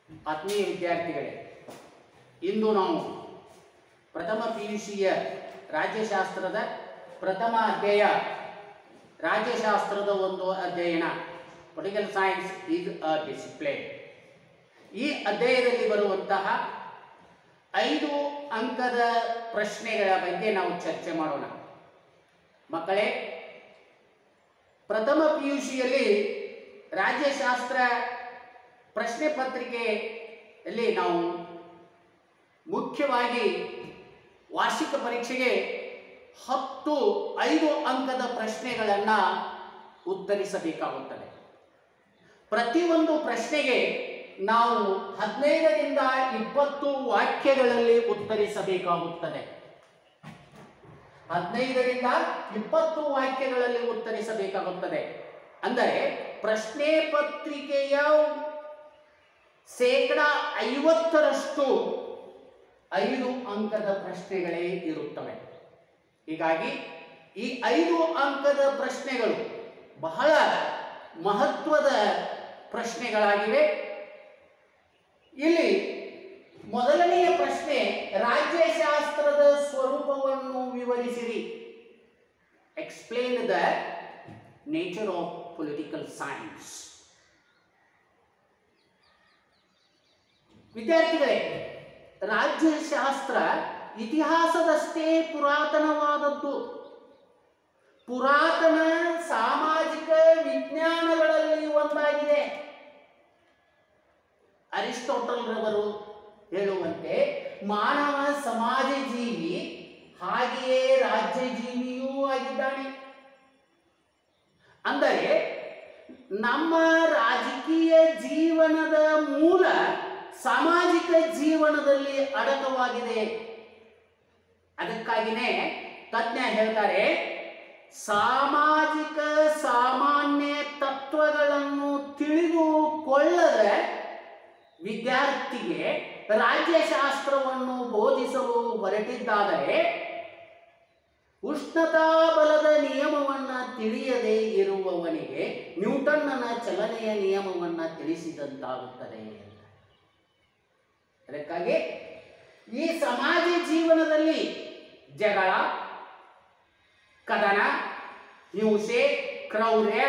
ಆತ್ಮೀಯ ವಿದ್ಯಾರ್ಥಿಗಳೇ ಇಂದು ನಾವು ಪ್ರಥಮ ಪಿ ಯು ಸಿಯ ರಾಜ್ಯಶಾಸ್ತ್ರದ ಪ್ರಥಮ ಅಧ್ಯಾಯ ರಾಜ್ಯಶಾಸ್ತ್ರದ ಒಂದು ಅಧ್ಯಯನ political science is a discipline ಈ ಅಧ್ಯಾಯದಲ್ಲಿ ಬರುವಂತಹ ಐದು ಅಂಕದ ಪ್ರಶ್ನೆಗಳ ಬಗ್ಗೆ ನಾವು ಚರ್ಚೆ ಮಾಡೋಣ ಮಕ್ಕಳೇ ಪ್ರಥಮ ಪಿ ಯು ಸಿಯಲ್ಲಿ ರಾಜ್ಯಶಾಸ್ತ್ರ ಪ್ರಶ್ನೆ ಪತ್ರಿಕೆಯಲ್ಲಿ ನಾವು ಮುಖ್ಯವಾಗಿ ವಾರ್ಷಿಕ ಪರೀಕ್ಷೆಗೆ ಹತ್ತು ಐದು ಅಂಕದ ಪ್ರಶ್ನೆಗಳನ್ನು ಉತ್ತರಿಸಬೇಕಾಗುತ್ತದೆ ಪ್ರತಿಯೊಂದು ಪ್ರಶ್ನೆಗೆ ನಾವು ಹದಿನೈದರಿಂದ ಇಪ್ಪತ್ತು ವಾಕ್ಯಗಳಲ್ಲಿ ಉತ್ತರಿಸಬೇಕಾಗುತ್ತದೆ ಹದಿನೈದರಿಂದ ಇಪ್ಪತ್ತು ವಾಕ್ಯಗಳಲ್ಲಿ ಉತ್ತರಿಸಬೇಕಾಗುತ್ತದೆ ಅಂದರೆ ಪ್ರಶ್ನೆ ಪತ್ರಿಕೆಯ ಶೇಕಡ ಐವತ್ತರಷ್ಟು ಐದು ಅಂಕದ ಪ್ರಶ್ನೆಗಳೇ ಇರುತ್ತವೆ ಹೀಗಾಗಿ ಈ ಐದು ಅಂಕದ ಪ್ರಶ್ನೆಗಳು ಬಹಳ ಮಹತ್ವದ ಪ್ರಶ್ನೆಗಳಾಗಿವೆ ಇಲ್ಲಿ ಮೊದಲನೆಯ ಪ್ರಶ್ನೆ ರಾಜ್ಯಶಾಸ್ತ್ರದ ಸ್ವರೂಪವನ್ನು ವಿವರಿಸಿರಿ explain the nature of political science ವಿದ್ಯಾರ್ಥಿಗಳೇ ರಾಜ್ಯಶಾಸ್ತ್ರ ಇತಿಹಾಸದಷ್ಟೇ ಪುರಾತನವಾದದ್ದು ಪುರಾತನ ಸಾಮಾಜಿಕ ವಿಜ್ಞಾನಗಳಲ್ಲಿ ಒಂದಾಗಿದೆ ಅರಿಸ್ಟೋಟಲ್ ರವರು ಹೇಳುವಂತೆ ಮಾನವ ಸಮಾಜ ಜೀವಿ ಹಾಗೆಯೇ ರಾಜ್ಯ ಜೀವಿಯೂ ಆಗಿದ್ದಾನೆ ಅಂದರೆ ನಮ್ಮ ರಾಜಕೀಯ ಜೀವನದ ಮೂಲ ಸಾಮಾಜಿಕ ಜೀವನದಲ್ಲಿ ಅಡಕವಾಗಿದೆ ಅದಕ್ಕಾಗಿನೇ ತಜ್ಞ ಹೇಳ್ತಾರೆ ಸಾಮಾಜಿಕ ಸಾಮಾನ್ಯ ತತ್ವಗಳನ್ನು ತಿಳಿದುಕೊಳ್ಳದ ವಿದ್ಯಾರ್ಥಿಗೆ ರಾಜ್ಯಶಾಸ್ತ್ರವನ್ನು ಬೋಧಿಸಲು ಹೊರಟಿದ್ದಾದರೆ ಉಷ್ಣತಾ ಬಲದ ನಿಯಮವನ್ನು ತಿಳಿಯದೇ ಇರುವವನಿಗೆ ನ್ಯೂಟನ್ನನ ಚಲನೆಯ ನಿಯಮವನ್ನು ತಿಳಿಸಿದಂತಾಗುತ್ತದೆ ಅಂತ ಅದಕ್ಕಾಗಿ ಈ ಸಮಾಜ ಜೀವನದಲ್ಲಿ ಜಗಳ ಕದನ ಹಿಂಸೆ ಕ್ರೌರ್ಯ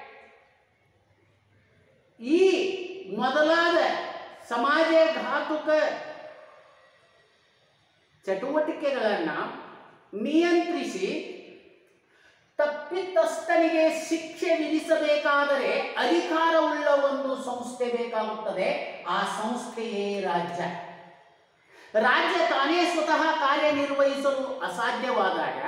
ಈ ಮೊದಲಾದ ಸಮಾಜಘಾತುಕ ಚಟುವಟಿಕೆಗಳನ್ನು ನಿಯಂತ್ರಿಸಿ ತಪ್ಪಿತಸ್ಥನಿಗೆ ಶಿಕ್ಷೆ ವಿಧಿಸಬೇಕಾದರೆ ಅಧಿಕಾರವುಳ್ಳ ಒಂದು ಸಂಸ್ಥೆ ಬೇಕಾಗುತ್ತದೆ ಆ ಸಂಸ್ಥೆಯೇ ರಾಜ್ಯ ರಾಜ್ಯ ತಾನೇ ಸ್ವತಃ ಕಾರ್ಯನಿರ್ವಹಿಸಲು ಅಸಾಧ್ಯವಾದಾಗ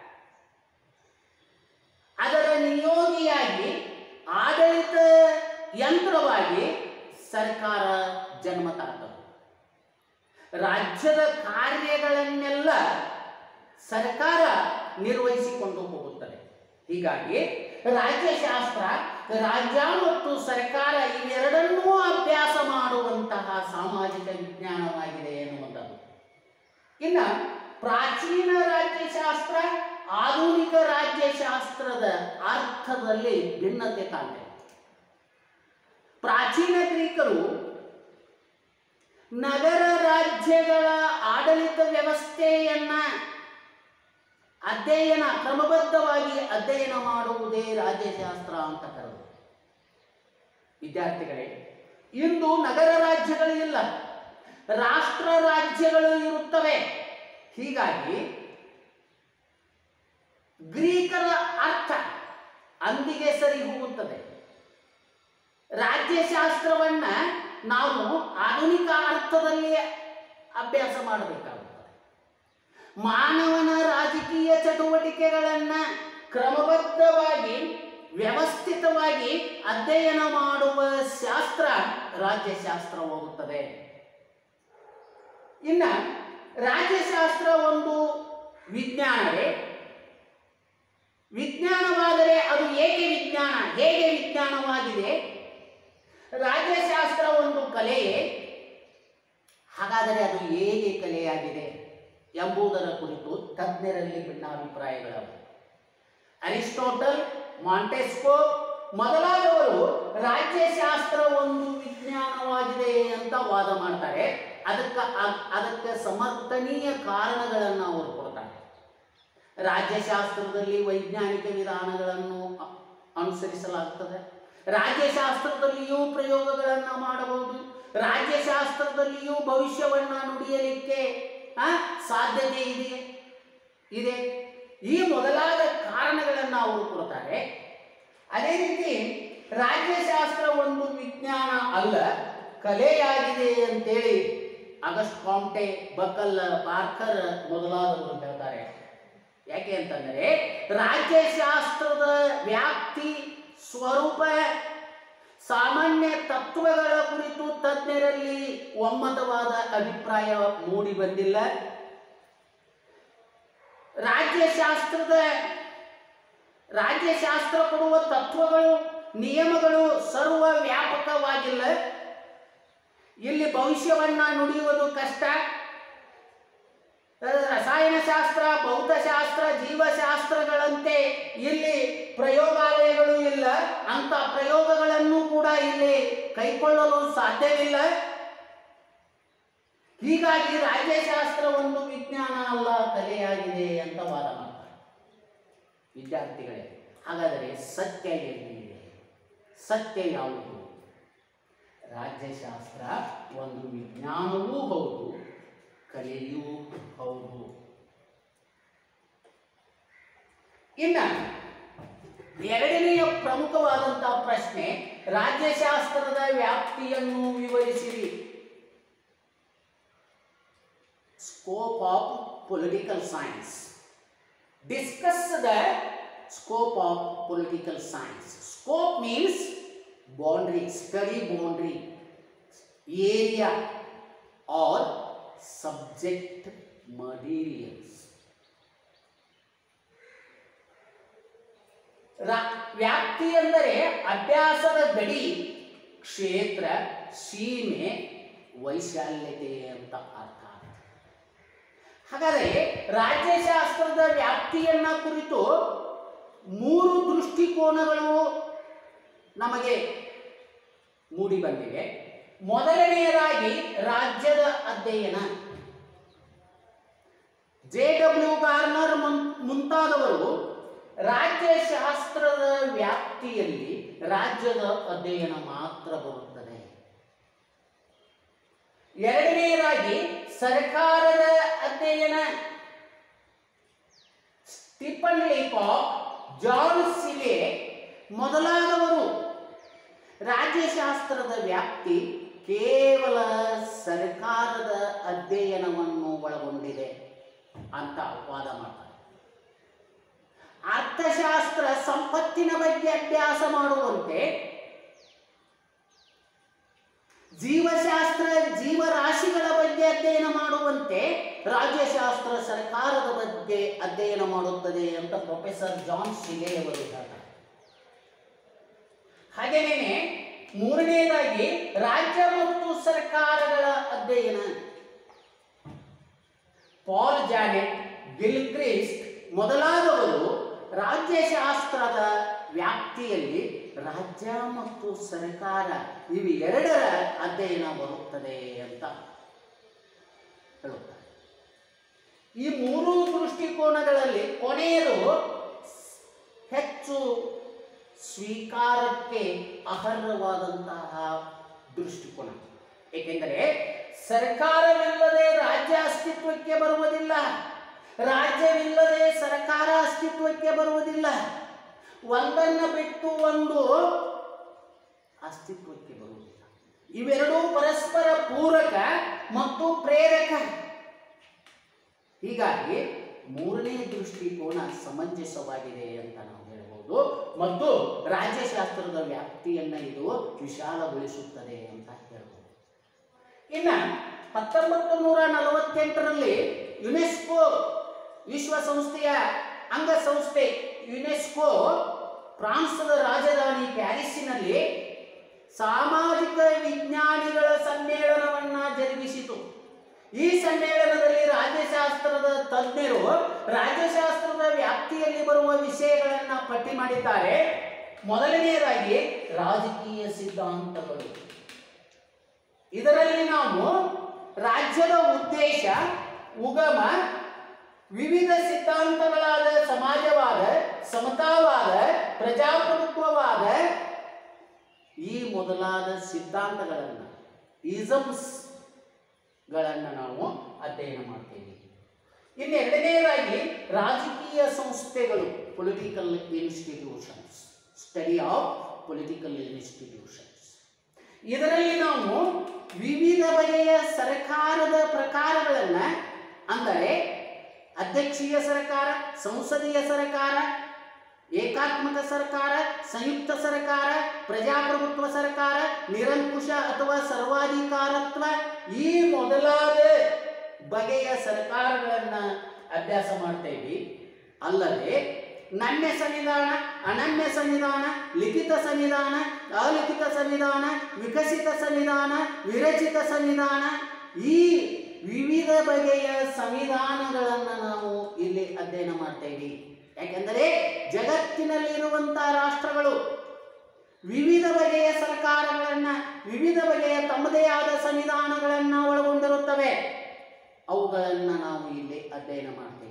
ಅದರ ನಿಯೋಗಿಯಾಗಿ ಆಡಳಿತ ಯಂತ್ರವಾಗಿ ಸರ್ಕಾರ ಜನ್ಮ ತಾಳ್ತದೆ ರಾಜ್ಯದ ಕಾರ್ಯಗಳನ್ನೆಲ್ಲ ಸರ್ಕಾರ ನಿರ್ವಹಿಸಿಕೊಂಡು ಹೋಗುತ್ತದೆ ಹೀಗಾಗಿ ರಾಜ್ಯಶಾಸ್ತ್ರ ರಾಜ್ಯ ಮತ್ತು ಸರ್ಕಾರ ಇವೆರಡನ್ನೂ ಅಭ್ಯಾಸ ಮಾಡುವಂತಹ ಸಾಮಾಜಿಕ ವಿಜ್ಞಾನವಾಗಿದೆ ಎನ್ನುವಂಥದ್ದು ಇನ್ನು ಪ್ರಾಚೀನ ರಾಜ್ಯಶಾಸ್ತ್ರ ಆಧುನಿಕ ರಾಜ್ಯಶಾಸ್ತ್ರದ ಅರ್ಥದಲ್ಲಿ ಭಿನ್ನತೆ ಕಾಣ್ತೇವೆ ಪ್ರಾಚೀನ ಗ್ರೀಕರು ನಗರ ರಾಜ್ಯಗಳ ಆಡಳಿತ ವ್ಯವಸ್ಥೆಯನ್ನ ಅಧ್ಯಯನ ಕ್ರಮಬದ್ಧವಾಗಿ ಅಧ್ಯಯನ ಮಾಡುವುದೇ ರಾಜ್ಯಶಾಸ್ತ್ರ ಅಂತ ಕರೆದು ವಿದ್ಯಾರ್ಥಿಗಳೇ ಇಂದು ನಗರ ರಾಜ್ಯಗಳು ಇಲ್ಲ ರಾಷ್ಟ್ರ ರಾಜ್ಯಗಳು ಇರುತ್ತವೆ ಹೀಗಾಗಿ ಗ್ರೀಕರ ಅರ್ಥ ಅಂದಿಗೆ ಸರಿ ಹೋಗುತ್ತದೆ ರಾಜ್ಯಶಾಸ್ತ್ರವನ್ನ ನಾವು ಆಧುನಿಕ ಅರ್ಥದಲ್ಲಿ ಅಭ್ಯಾಸ ಮಾಡಬೇಕಾಗುತ್ತದೆ ಮಾನವನ ರಾಜಕೀಯ ಚಟುವಟಿಕೆಗಳನ್ನು ಕ್ರಮಬದ್ಧವಾಗಿ ವ್ಯವಸ್ಥಿತವಾಗಿ ಅಧ್ಯಯನ ಮಾಡುವ ಶಾಸ್ತ್ರ ರಾಜ್ಯಶಾಸ್ತ್ರವಾಗುತ್ತದೆ ಇನ್ನು ರಾಜ್ಯಶಾಸ್ತ್ರ ಒಂದು ವಿಜ್ಞಾನವೇ ವಿಜ್ಞಾನವಾದರೆ ಅದು ಏಕೆ ವಿಜ್ಞಾನ ಹೇಗೆ ವಿಜ್ಞಾನವಾಗಿದೆ ರಾಜ್ಯಶಾಸ್ತ್ರ ಒಂದು ಕಲೆಯೇ ಹಾಗಾದರೆ ಅದು ಹೇಗೆ ಕಲೆಯಾಗಿದೆ ಎಂಬುದರ ಕುರಿತು ತಜ್ಞರಲ್ಲಿ ಭಿನ್ನಾಭಿಪ್ರಾಯಗಳವೆ ಅರಿಸ್ಟೋಟಲ್ ಮಾಂಟೆಸ್ಕೋ ಮೊದಲಾದವರು ರಾಜ್ಯಶಾಸ್ತ್ರ ಒಂದು ವಿಜ್ಞಾನವಾಗಿದೆ ಅಂತ ವಾದ ಮಾಡ್ತಾರೆ ಅದಕ್ಕೆ ಅ- ಅದಕ್ಕೆ ಸಮರ್ಥನೀಯ ಕಾರಣಗಳನ್ನು ಅವರು ಕೊಡ್ತಾರೆ ರಾಜ್ಯಶಾಸ್ತ್ರದಲ್ಲಿ ವೈಜ್ಞಾನಿಕ ವಿಧಾನಗಳನ್ನು ಅ- ಅನುಸರಿಸಲಾಗ್ತದೆ ರಾಜ್ಯಶಾಸ್ತ್ರದಲ್ಲಿಯೂ ಪ್ರಯೋಗಗಳನ್ನು ಮಾಡಬಹುದು ರಾಜ್ಯಶಾಸ್ತ್ರದಲ್ಲಿಯೂ ಭವಿಷ್ಯವನ್ನ ನುಡಿಯಲಿಕ್ಕೆ ಆ, ಸಾಧ್ಯತೆ ಇದೆ ಇದೆ ಈ ಮೊದಲಾದ ಕಾರಣಗಳನ್ನು ಅವರು ಕೊಡ್ತಾರೆ ಅದೇ ರೀತಿ ರಾಜ್ಯಶಾಸ್ತ್ರ ಒಂದು ವಿಜ್ಞಾನ ಅಲ್ಲ ಕಲೆಯಾಗಿದೆ ಅಂತೇಳಿ ಆಗಸ್ಟ್ ಕಾಂಟೆ ಬಕಲ್ ಪಾರ್ಕರ್ ಮೊದಲಾದವರು ಹೇಳ್ತಾರೆ ಯಾಕೆ ಅಂತಂದರೆ ರಾಜ್ಯಶಾಸ್ತ್ರದ ವ್ಯಾಪ್ತಿ ಸ್ವರೂಪ ಸಾಮಾನ್ಯ ತತ್ವಗಳ ಕುರಿತು ತಜ್ಞರಲ್ಲಿ ಒಮ್ಮತವಾದ ಅಭಿಪ್ರಾಯ ಮೂಡಿ ಬಂದಿಲ್ಲ ರಾಜ್ಯಶಾಸ್ತ್ರದ ರಾಜ್ಯಶಾಸ್ತ್ರ ಕೊಡುವ ತತ್ವಗಳು ನಿಯಮಗಳು ಸರ್ವ ವ್ಯಾಪಕವಾಗಿಲ್ಲ ಇಲ್ಲಿ ಭವಿಷ್ಯವನ್ನ ನುಡಿಯುವುದು ಕಷ್ಟ ರಸಾಯನಶಾಸ್ತ್ರ ಭೌತಶಾಸ್ತ್ರ ಜೀವಶಾಸ್ತ್ರಗಳಂತೆ ಇಲ್ಲಿ ಪ್ರಯೋಗಾಲಯಗಳು ಇಲ್ಲ ಅಂತ ಪ್ರಯೋಗಗಳನ್ನು ಕೂಡ ಇಲ್ಲಿ ಕೈಗೊಳ್ಳಲು ಸಾಧ್ಯವಿಲ್ಲ ಹೀಗಾಗಿ ರಾಜ್ಯಶಾಸ್ತ್ರ ಒಂದು ವಿಜ್ಞಾನ ಅಲ್ಲ ಕಲೆಯಾಗಿದೆ ಅಂತ ವಾದ ಮಾಡ್ತಾರೆ ವಿದ್ಯಾರ್ಥಿಗಳೇ ಹಾಗಾದರೆ ಸತ್ಯ ಎಲ್ಲಿದೆ ಸತ್ಯ ಯಾವುದು ರಾಜ್ಯಶಾಸ್ತ್ರ ಒಂದು ವಿಜ್ಞಾನವೂ ಹೌದು ಕಲೆಯೂ ಹೌದು ಇನ್ನ ಎರಡನೆಯ ಪ್ರಮುಖವಾದಂತಹ ಪ್ರಶ್ನೆ ರಾಜ್ಯಶಾಸ್ತ್ರದ ವ್ಯಾಪ್ತಿಯನ್ನು ವಿವರಿಸಿರಿ scope of political science discuss the scope of political science scope means boundary study boundary area or subject materials ರಾ- ವ್ಯಾಪ್ತಿ ಎಂದರೆ ಅಭ್ಯಾಸದ ಗಡಿ ಕ್ಷೇತ್ರ ಸೀಮೆ ವೈಶಾಲ್ಯತೆ ಅಂತ ಅರ್ಥ ಹಾಗಾದರೆ ರಾಜ್ಯಶಾಸ್ತ್ರದ ವ್ಯಾಪ್ತಿಯನ್ನ ಕುರಿತು ಮೂರು ದೃಷ್ಟಿಕೋನಗಳು ನಮಗೆ ಮೂಡಿ ಬಂದಿವೆ ಮೊದಲನೆಯದಾಗಿ ರಾಜ್ಯದ ಅಧ್ಯಯನ ಜೆ ಡಬ್ಲ್ಯೂ ಗಾರ್ನರ್ ಮುನ್- ಮುಂತಾದವರು ರಾಜ್ಯಶಾಸ್ತ್ರದ ವ್ಯಾಪ್ತಿಯಲ್ಲಿ ರಾಜ್ಯದ ಅಧ್ಯಯನ ಮಾತ್ರ ಬರುತ್ತದೆ ಎರಡನೆಯದಾಗಿ ಸರ್ಕಾರದ ಅಧ್ಯಯನ ಸ್ಟಿಫನ್ ಲೇಕಾಕ್ ಜಾನ್ ಸಿಲೆ ಮೊದಲಾದವರು ರಾಜ್ಯಶಾಸ್ತ್ರದ ವ್ಯಾಪ್ತಿ ಕೇವಲ ಸರ್ಕಾರದ ಅಧ್ಯಯನವನ್ನು ಒಳಗೊಂಡಿದೆ ಅಂತ ವಾದ ಮಾಡ್ತಾರೆ ಅರ್ಥಶಾಸ್ತ್ರ ಸಂಪತ್ತಿನ ಬಗ್ಗೆ ಅಭ್ಯಾಸ ಮಾಡುವಂತೆ ಜೀವಶಾಸ್ತ್ರ ಜೀವರಾಶಿಗಳ ಬಗ್ಗೆ ಅಧ್ಯಯನ ಮಾಡುವಂತೆ ರಾಜ್ಯಶಾಸ್ತ್ರ ಸರ್ಕಾರದ ಬಗ್ಗೆ ಅಧ್ಯಯನ ಮಾಡುತ್ತದೆ ಅಂತ ಪ್ರೊಫೆಸರ್ ಜಾನ್ ಶಿಲೆ ಅವರು ಹೇಳ್ತಾರೆ ಹಾಗೇನೇನೆ ಮೂರನೆಯದಾಗಿ ರಾಜ್ಯ ಮತ್ತು ಸರ್ಕಾರಗಳ ಅಧ್ಯಯನ ಪಾಲ್ ಜಾನೆಟ್ ಗಿಲ್ಕ್ರಿಸ್ಟ್ ಮೊದಲಾದವರು ರಾಜ್ಯಶಾಸ್ತ್ರದ ವ್ಯಾಪ್ತಿಯಲ್ಲಿ ರಾಜ್ಯ ಮತ್ತು ಸರ್ಕಾರ ಇವೆರಡರ ಅಧ್ಯಯನ ಬರುತ್ತದೆ ಅಂತ ಹೇಳುತ್ತಾರೆ ಈ ಮೂರು ದೃಷ್ಟಿಕೋನಗಳಲ್ಲಿ ಕೊನೆಯದು ಹೆಚ್ಚು ಸ್ವೀಕಾರಕ್ಕೆ ಅರ್ಹವಾದಂತಹ ದೃಷ್ಟಿಕೋನ ಏಕೆಂದರೆ ಸರ್ಕಾರವಿಲ್ಲದೆ ರಾಜ್ಯ ಅಸ್ತಿತ್ವಕ್ಕೆ ಬರುವುದಿಲ್ಲ ರಾಜ್ಯವಿಲ್ಲದೆ ಸರ್ಕಾರ ಅಸ್ತಿತ್ವಕ್ಕೆ ಬರುವುದಿಲ್ಲ ಒಂದನ್ನು ಬಿಟ್ಟು ಒಂದು ಅಸ್ತಿತ್ವಕ್ಕೆ ಬರುವುದಿಲ್ಲ ಇವೆರಡೂ ಪರಸ್ಪರ ಪೂರಕ ಮತ್ತು ಪ್ರೇರಕ ಹೀಗಾಗಿ ಮೂರನೇ ದೃಷ್ಟಿಕೋನ ಸಮಂಜಸವಾಗಿದೆ ಅಂತ ನಾವು ಹೇಳ್ಬೋದು ಮತ್ತು ರಾಜ್ಯಶಾಸ್ತ್ರದ ವ್ಯಾಪ್ತಿಯನ್ನ ಇದು ವಿಶಾಲಗೊಳಿಸುತ್ತದೆ ಅಂತ ಹೇಳ್ಬೋದು ಇನ್ನ ಹತ್ತೊಂಬತ್ತು ನೂರ ನಲವತ್ತೆಂಟರಲ್ಲಿ ಯುನೆಸ್ಕೋ ವಿಶ್ವಸಂಸ್ಥೆಯ ಅಂಗಸಂಸ್ಥೆ ಯುನೆಸ್ಕೋ ಫ್ರಾನ್ಸ್ನ ರಾಜಧಾನಿ ಪ್ಯಾರಿಸ್ಸಿನಲ್ಲಿ ಸಾಮಾಜಿಕ ವಿಜ್ಞಾನಿಗಳ ಸಮ್ಮೇಳನವನ್ನ ಜರುಗಿಸಿತು ಈ ಸಮ್ಮೇಳನದಲ್ಲಿ ರಾಜ್ಯಶಾಸ್ತ್ರದ ತಜ್ಞರು ರಾಜ್ಯಶಾಸ್ತ್ರದ ವ್ಯಾಪ್ತಿಯಲ್ಲಿ ಬರುವ ವಿಷಯಗಳನ್ನ ಪಟ್ಟಿ ಮಾಡಿದ್ದಾರೆ ಮೊದಲನೆಯದಾಗಿ ರಾಜಕೀಯ ಸಿದ್ಧಾಂತಗಳು ಇದರಲ್ಲಿ ಇದರಲ್ಲಿ ನಾವು ರಾಜ್ಯದ ಉದ್ದೇಶ ಉಗಮ ವಿವಿಧ ಸಿದ್ಧಾಂತಗಳಾದ ಸಮಾಜವಾದ ಸಮತಾವಾದ ಪ್ರಜಾಪ್ರಭುತ್ವವಾದ ಈ ಮೊದಲಾದ ಸಿದ್ಧಾಂತಗಳನ್ನು ಈಸಮ್ಸ್ ಗಳನ್ನು ನಾವು ಅಧ್ಯಯನ ಮಾಡ್ತೇವೆ ಇನ್ನು ಎರಡನೇದಾಗಿ ರಾಜಕೀಯ ಸಂಸ್ಥೆಗಳು political institutions study of political institutions ಇದರಲ್ಲಿ ನಾವು ವಿವಿಧ ಬಗೆಯ ಸರ್ಕಾರದ ಪ್ರಕಾರಗಳನ್ನು ಅಂದರೆ ಅಧ್ಯಕ್ಷೀಯ ಸರ್ಕಾರ ಸಂಸದೀಯ ಸರ್ಕಾರ ಏಕಾತ್ಮಕ ಸರ್ಕಾರ ಸಂಯುಕ್ತ ಸರ್ಕಾರ ಪ್ರಜಾಪ್ರಭುತ್ವ ಸರ್ಕಾರ ನಿರಂಕುಶ ಅಥವಾ ಸರ್ವಾಧಿಕಾರತ್ವ ಈ ಮೊದಲಾದ ಬಗೆಯ ಸರ್ಕಾರಗಳನ್ನು ಅಭ್ಯಾಸ ಮಾಡ್ತೇವೆ ಅಲ್ಲದೆ ನಮ್ಯ ಸಂವಿಧಾನ ಅನನ್ಯ ಸಂವಿಧಾನ ಲಿಖಿತ ಸಂವಿಧಾನ ಅಲಿಖಿತ ಸಂವಿಧಾನ ವಿಕಸಿತ ಸಂವಿಧಾನ ವಿರಚಿತ ಸಂವಿಧಾನ ಈ ವಿವಿಧ ಬಗೆಯ ಸಂವಿಧಾನಗಳನ್ನು ನಾವು ಇಲ್ಲಿ ಅಧ್ಯಯನ ಮಾಡ್ತೇವೆ ಯಾಕೆಂದರೆ ಜಗತ್ತಿನಲ್ಲಿರುವಂತಹ ರಾಷ್ಟ್ರಗಳು ವಿವಿಧ ಬಗೆಯ ಸರ್ಕಾರಗಳನ್ನ ವಿವಿಧ ಬಗೆಯ ತಮ್ಮದೇ ಆದ ಸಂವಿಧಾನಗಳನ್ನು ಒಳಗೊಂಡಿರುತ್ತವೆ ಅವುಗಳನ್ನು ನಾವು ಇಲ್ಲಿ ಅಧ್ಯಯನ ಮಾಡ್ತೇವೆ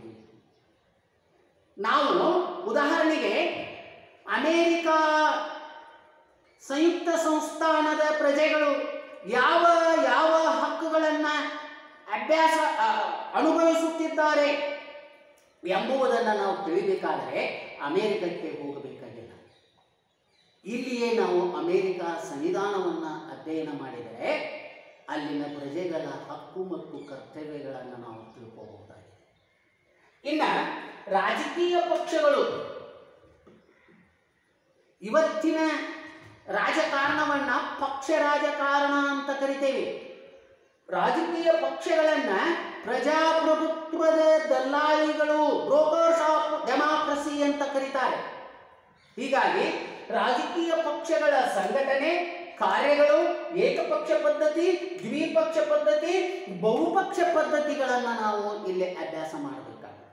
ನಾವು ಉದಾಹರಣೆಗೆ ಅಮೇರಿಕ ಸಂಯುಕ್ತ ಸಂಸ್ಥಾನದ ಪ್ರಜೆಗಳು ಯಾವ ಯಾವ ಹಕ್ಕುಗಳನ್ನು ಅಭ್ಯಾಸ ಆ, ಅನುಭವಿಸುತ್ತಿದ್ದಾರೆ ಎಂಬುವುದನ್ನು ನಾವು ತಿಳಿಬೇಕಾದರೆ ಅಮೇರಿಕಕ್ಕೆ ಹೋಗಬೇಕಾಗಿಲ್ಲ ಇಲ್ಲಿಯೇ ನಾವು ಅಮೇರಿಕ ಸಂವಿಧಾನವನ್ನು ಅಧ್ಯಯನ ಮಾಡಿದರೆ ಅಲ್ಲಿನ ಪ್ರಜೆಗಳ ಹಕ್ಕು ಮತ್ತು ಕರ್ತವ್ಯಗಳನ್ನು ನಾವು ತಿಳ್ಕೋಬಹುದಾಗಿದೆ ಇನ್ನು ರಾಜಕೀಯ ಪಕ್ಷಗಳು ಇವತ್ತಿನ ರಾಜಕಾರಣವನ್ನ ಪಕ್ಷ ರಾಜಕಾರಣ ಅಂತ ಕರಿತೇವೆ ರಾಜಕೀಯ ಪಕ್ಷಗಳನ್ನ ಪ್ರಜಾಪ್ರಭುತ್ವದ ದಲ್ಲಾಳಿಗಳು ಬ್ರೋಕರ್ಸ್ ಆಫ್ ಡೆಮಾಕ್ರಸಿ ಅಂತ ಕರೀತಾರೆ ಹೀಗಾಗಿ ರಾಜಕೀಯ ಪಕ್ಷಗಳ ಸಂಘಟನೆ ಕಾರ್ಯಗಳು ಏಕಪಕ್ಷ ಪದ್ಧತಿ ದ್ವಿಪಕ್ಷ ಪದ್ಧತಿ ಬಹುಪಕ್ಷ ಪದ್ಧತಿಗಳನ್ನು ನಾವು ಇಲ್ಲಿ ಅಭ್ಯಾಸ ಮಾಡಬೇಕಾಗುತ್ತದೆ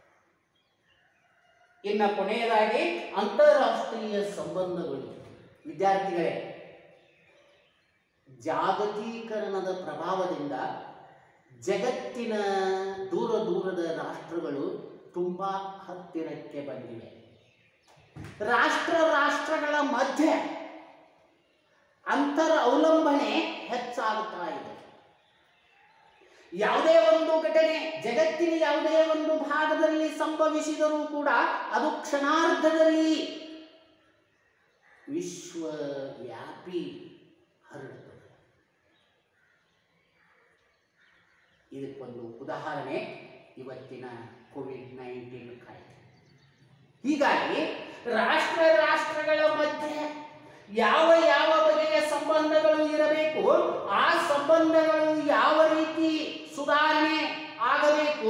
ಇನ್ನು ಕೊನೆಯದಾಗಿ ಅಂತಾರಾಷ್ಟ್ರೀಯ ಸಂಬಂಧಗಳು ವಿದ್ಯಾರ್ಥಿಗಳೇ ಜಾಗತೀಕರಣದ ಪ್ರಭಾವದಿಂದ ಜಗತ್ತಿನ ದೂರ ದೂರದ ರಾಷ್ಟ್ರಗಳು ತುಂಬ ಹತ್ತಿರಕ್ಕೆ ಬಂದಿವೆ ರಾಷ್ಟ್ರ ರಾಷ್ಟ್ರಗಳ ಮಧ್ಯೆ ಅಂತರ ಅವಲಂಬನೆ ಹೆಚ್ಚಾಗುತ್ತಾ ಇದೆ ಯಾವುದೇ ಒಂದು ಘಟನೆ ಜಗತ್ತಿನ ಯಾವುದೇ ಒಂದು ಭಾಗದಲ್ಲಿ ಸಂಭವಿಸಿದರೂ ಕೂಡ ಅದು ಕ್ಷಣಾರ್ಧದಲ್ಲಿ ವಿಶ್ವವ್ಯಾಪಿ ಹರಡುತ್ತದೆ ಇದಕ್ಕೊಂದು ಉದಾಹರಣೆ ಇವತ್ತಿನ ಕೋವಿಡ್ ನೈನ್ಟೀನ್ ಕಾಯಿಲೆ ಹೀಗಾಗಿ ರಾಷ್ಟ್ರ ರಾಷ್ಟ್ರಗಳ ಮಧ್ಯೆ ಯಾವ ಯಾವ ಬಗೆಯ ಸಂಬಂಧಗಳು ಇರಬೇಕು ಆ ಸಂಬಂಧಗಳು ಯಾವ ರೀತಿ ಸುಧಾರಣೆ ಆಗಬೇಕು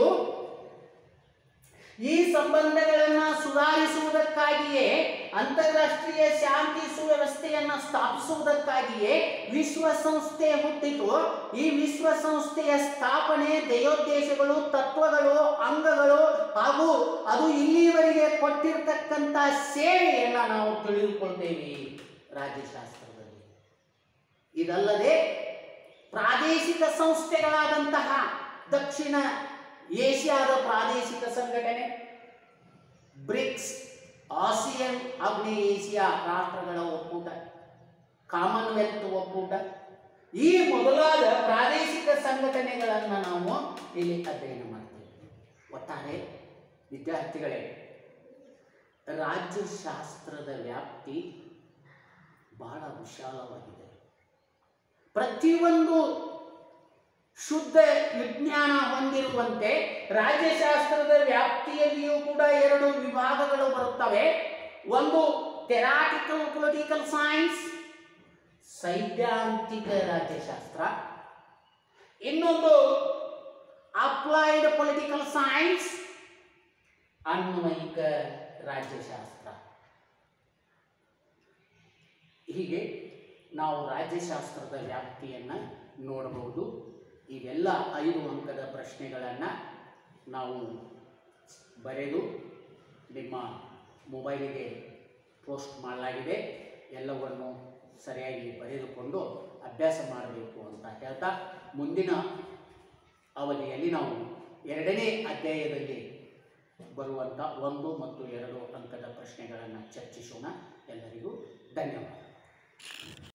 ಈ ಸಂಬಂಧಗಳನ್ನ ಸುಧಾರಿಸುವುದಕ್ಕಾಗಿಯೇ ಅಂತಾರಾಷ್ಟ್ರೀಯ ಶಾಂತಿ ಸುವ್ಯವಸ್ಥೆಯನ್ನ ಸ್ಥಾಪಿಸುವುದಕ್ಕಾಗಿಯೇ ವಿಶ್ವಸಂಸ್ಥೆ ಹುಟ್ಟಿತು ಈ ವಿಶ್ವಸಂಸ್ಥೆಯ ಸ್ಥಾಪನೆ ಧ್ಯೇಯೋದ್ದೇಶಗಳು ತತ್ವಗಳು ಅಂಗಗಳು ಹಾಗೂ ಅದು ಇಲ್ಲಿವರೆಗೆ ಕೊಟ್ಟಿರ್ತಕ್ಕಂಥ ಸೇವೆಯನ್ನ ನಾವು ತಿಳಿದುಕೊಳ್ತೇವೆ ರಾಜ್ಯಶಾಸ್ತ್ರದಲ್ಲಿ ಇದಲ್ಲದೆ ಪ್ರಾದೇಶಿಕ ಸಂಸ್ಥೆಗಳಾದಂತಹ ದಕ್ಷಿಣ ಏಷ್ಯಾದ ಪ್ರಾದೇಶಿಕ ಸಂಘಟನೆ ಬ್ರಿಕ್ಸ್ ಆಸಿಯನ್ ಆಗ್ನೇಯ ಏಷ್ಯಾ ರಾಷ್ಟ್ರಗಳ ಒಕ್ಕೂಟ ಕಾಮನ್ವೆಲ್ತ್ ಒಕ್ಕೂಟ ಈ ಮೊದಲಾದ ಪ್ರಾದೇಶಿಕ ಸಂಘಟನೆಗಳನ್ನು ನಾವು ಇಲ್ಲಿ ಅಧ್ಯಯನ ಮಾಡ್ತೇವೆ ಒಟ್ಟಾರೆ ವಿದ್ಯಾರ್ಥಿಗಳೇ ರಾಜ್ಯಶಾಸ್ತ್ರದ ವ್ಯಾಪ್ತಿ ಬಹಳ ವಿಶಾಲವಾಗಿದೆ ಪ್ರತಿಯೊಂದು ಶುದ್ಧ ವಿಜ್ಞಾನ ಹೊಂದಿರುವಂತೆ ರಾಜ್ಯಶಾಸ್ತ್ರದ ವ್ಯಾಪ್ತಿಯಲ್ಲಿಯೂ ಕೂಡ ಎರಡು ವಿಭಾಗಗಳು ಬರುತ್ತವೆ ಒಂದು ಥೆರಾಟಿಕಲ್ ಪೊಲಿಟಿಕಲ್ ಸೈನ್ಸ್ ಸೈದ್ಧಾಂತಿಕ ರಾಜ್ಯಶಾಸ್ತ್ರ ಇನ್ನೊಂದು ಅಪ್ಲೈಡ್ ಪೊಲಿಟಿಕಲ್ ಸೈನ್ಸ್ ಅನ್ವಯಿಕ ರಾಜ್ಯಶಾಸ್ತ್ರ ಹೀಗೆ ನಾವು ರಾಜ್ಯಶಾಸ್ತ್ರದ ವ್ಯಾಪ್ತಿಯನ್ನು ನೋಡಬಹುದು ಇವೆಲ್ಲ ಐದು ಅಂಕದ ಪ್ರಶ್ನೆಗಳನ್ನು ನಾವು ಬರೆದು ನಿಮ್ಮ ಮೊಬೈಲಿಗೆ ಪೋಸ್ಟ್ ಮಾಡಲಾಗಿದೆ ಎಲ್ಲವನ್ನು ಸರಿಯಾಗಿ ಬರೆದುಕೊಂಡು ಅಭ್ಯಾಸ ಮಾಡಬೇಕು ಅಂತ ಹೇಳ್ತಾ ಮುಂದಿನ ಅವಧಿಯಲ್ಲಿ ನಾವು ಎರಡನೇ ಅಧ್ಯಾಯದಲ್ಲಿ ಬರುವಂಥ ಒಂದು ಮತ್ತು ಎರಡು ಅಂಕದ ಪ್ರಶ್ನೆಗಳನ್ನು ಚರ್ಚಿಸೋಣ ಎಲ್ಲರಿಗೂ ಧನ್ಯವಾದ